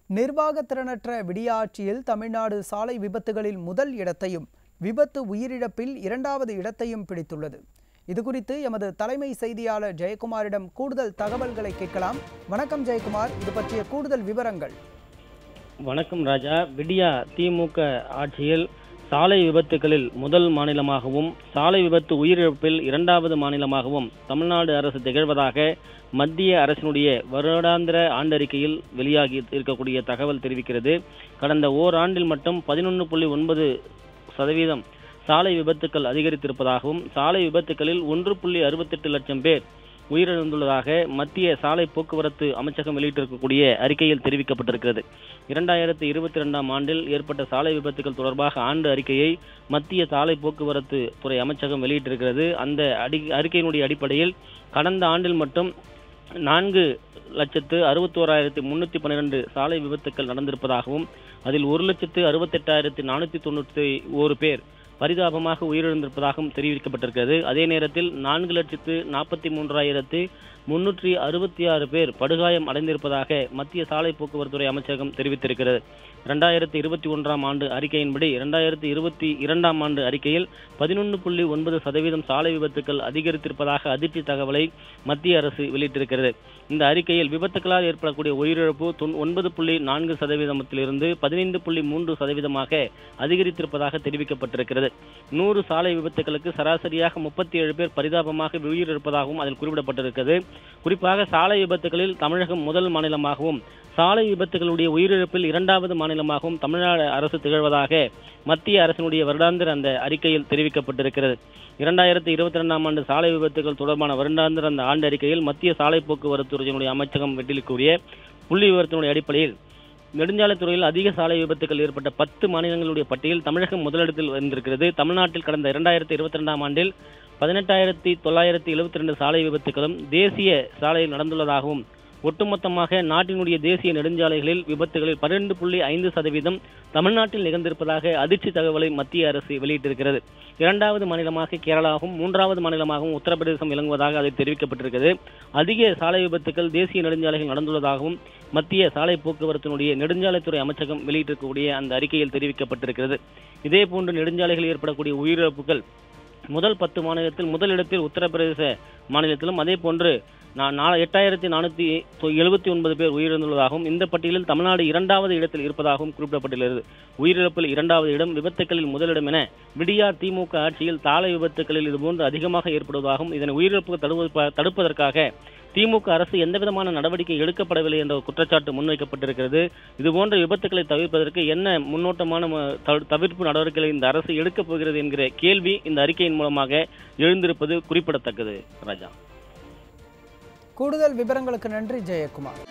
நிர்வாகத்திறனற்ற விடியாட்சியில் தமிழ்நாடு சாலை விபத்துகளில் முதல் இடத்தையும் விபத்து உயிரிழப்பில் இரண்டாவது இடத்தையும் பிடித்துள்ளது இதுகுறித்து எமது தலைமை செய்தியாளர் ஜெயக்குமாரிடம் கூடுதல் தகவல்களை கேட்கலாம் வணக்கம் ஜெயக்குமார் இது பற்றிய கூடுதல் விவரங்கள் வணக்கம் ராஜா விடியா திமுக ஆட்சியில் சாலை விபத்துகளில் முதல் மாநிலமாகவும் சாலை விபத்து உயிரிழப்பில் இரண்டாவது மாநிலமாகவும் தமிழ்நாடு அரசு திகழ்வதாக மத்திய அரசினுடைய வருடாந்திர ஆண்டறிக்கையில் வெளியாகி இருக்கக்கூடிய தகவல் தெரிவிக்கிறது கடந்த ஓராண்டில் மட்டும் பதினொன்று புள்ளி ஒன்பது சதவீதம் சாலை விபத்துக்கள் அதிகரித்திருப்பதாகவும் சாலை விபத்துகளில் ஒன்று புள்ளி அறுபத்தெட்டு லட்சம் பேர் உயிரிழந்துள்ளதாக மத்திய சாலை போக்குவரத்து அமைச்சகம் வெளியிட்டிருக்கக்கூடிய அறிக்கையில் தெரிவிக்கப்பட்டிருக்கிறது இரண்டாயிரத்தி இருபத்தி ரெண்டாம் ஆண்டில் ஏற்பட்ட சாலை விபத்துகள் தொடர்பாக ஆண்டு அறிக்கையை மத்திய சாலை போக்குவரத்து துறை அமைச்சகம் வெளியிட்டிருக்கிறது அந்த அடி அறிக்கையினுடைய அடிப்படையில் கடந்த ஆண்டில் மட்டும் நான்கு லட்சத்து அறுபத்தோராயிரத்தி முன்னூத்தி பன்னிரண்டு சாலை விபத்துக்கள் நடந்திருப்பதாகவும் அதில் ஒரு லட்சத்து அறுபத்தெட்டாயிரத்தி நானூத்தி தொண்ணூத்தி ஒரு பேர் பரிதாபமாக உயிரிழந்திருப்பதாகவும் தெரிவிக்கப்பட்டிருக்கிறது அதே நேரத்தில் நான்கு லட்சத்து நாற்பத்தி மூன்றாயிரத்து முன்னூற்றி அறுபத்தி ஆறு பேர் படுகாயம் அடைந்திருப்பதாக மத்திய சாலை போக்குவரத்துறை அமைச்சகம் தெரிவித்திருக்கிறது இரண்டாயிரத்தி இருபத்தி ஒன்றாம் ஆண்டு அறிக்கையின்படி இரண்டாயிரத்தி இருபத்தி இரண்டாம் ஆண்டு அறிக்கையில் பதினொன்று புள்ளி ஒன்பது சதவீதம் சாலை விபத்துக்கள் அதிகரித்திருப்பதாக அதிர்ச்சி தகவலை மத்திய அரசு வெளியிட்டிருக்கிறது இந்த அறிக்கையில் விபத்துக்களால் ஏற்படக்கூடிய உயிரிழப்பு தொன் ஒன்பது புள்ளி நான்கு சதவீதத்திலிருந்து பதினைந்து புள்ளி மூன்று சதவீதமாக அதிகரித்திருப்பதாக தெரிவிக்கப்பட்டிருக்கிறது நூறு சாலை விபத்துகளுக்கு சராசரியாக முப்பத்தி ஏழு பேர் பரிதாபமாக உயிரிழப்பதாகவும் அதில் குறிப்பிடப்பட்டிருக்கிறது குறிப்பாக சாலை விபத்துகளில் தமிழகம் முதல் மாநிலமாகவும் சாலை விபத்துகளுடைய உயிரிழப்பில் இரண்டாவது மாநிலமாகவும் தமிழ்நாடு அரசு திகழ்வதாக மத்திய அரசினுடைய வருடாந்திர அந்த அறிக்கையில் தெரிவிக்கப்பட்டிருக்கிறது இரண்டாயிரத்தி இருபத்தி ரெண்டாம் ஆண்டு சாலை விபத்துகள் தொடர்பான வருடாந்திர அந்த ஆண்டு அறிக்கையில் மத்திய சாலை போக்குவரத்து துறையினுடைய அமைச்சகம் வெட்டிலிக்கூடிய புள்ளி விவரத்தினுடைய அடிப்படையில் நெடுஞ்சாலைத்துறையில் அதிக சாலை விபத்துகள் ஏற்பட்ட பத்து மாநிலங்களுடைய பட்டியல் தமிழகம் முதலிடத்தில் வந்திருக்கிறது தமிழ்நாட்டில் கடந்த இரண்டாயிரத்தி இருபத்தி ரெண்டாம் ஆண்டில் பதினெட்டாயிரத்தி தொள்ளாயிரத்தி எழுபத்தி ரெண்டு சாலை விபத்துகளும் தேசிய சாலையில் நடந்துள்ளதாகவும் ஒட்டுமொத்தமாக நாட்டினுடைய தேசிய நெடுஞ்சாலைகளில் விபத்துகளில் பன்னிரண்டு புள்ளி ஐந்து சதவீதம் தமிழ்நாட்டில் நிகழ்ந்திருப்பதாக அதிர்ச்சி தகவலை மத்திய அரசு வெளியிட்டிருக்கிறது இரண்டாவது மாநிலமாக கேரளாவும் மூன்றாவது மாநிலமாகவும் உத்தரப்பிரதேசம் விளங்குவதாக அதில் தெரிவிக்கப்பட்டிருக்கிறது அதிக சாலை விபத்துக்கள் தேசிய நெடுஞ்சாலைகள் நடந்துள்ளதாகவும் மத்திய சாலை போக்குவரத்தினுடைய நெடுஞ்சாலைத்துறை அமைச்சகம் வெளியிட்டிருக்கக்கூடிய அந்த அறிக்கையில் தெரிவிக்கப்பட்டிருக்கிறது இதே போன்று நெடுஞ்சாலைகளில் ஏற்படக்கூடிய உயிரிழப்புகள் முதல் பத்து மாநிலத்தில் முதலிடத்தில் உத்தரப்பிரதேச மாநிலத்திலும் அதே போன்று நான் நா எட்டாயிரத்தி நானூற்றி எழுபத்தி ஒன்பது பேர் உயிரிழந்துள்ளதாகவும் இந்த பட்டியலில் தமிழ்நாடு இரண்டாவது இடத்தில் இருப்பதாகவும் குறிப்பிடப்பட்டுள்ளது உயிரிழப்பில் இரண்டாவது இடம் விபத்துக்களில் முதலிடம் என விடியா திமுக ஆட்சியில் சாலை விபத்துக்களில் இதுபோன்று அதிகமாக ஏற்படுவதாகவும் இதனை உயிரிழப்பு தடுப்ப தடுப்பதற்காக திமுக அரசு எந்தவிதமான நடவடிக்கை எடுக்கப்படவில்லை என்ற குற்றச்சாட்டு முன்வைக்கப்பட்டிருக்கிறது இதுபோன்ற விபத்துக்களை தவிர்ப்பதற்கு என்ன முன்னோட்டமான தவிர்ப்பு நடவடிக்கைகளை இந்த அரசு எடுக்கப் போகிறது என்கிற கேள்வி இந்த அறிக்கையின் மூலமாக எழுந்திருப்பது குறிப்பிடத்தக்கது ராஜா கூடுதல் விவரங்களுக்கு நன்றி ஜெயக்குமார்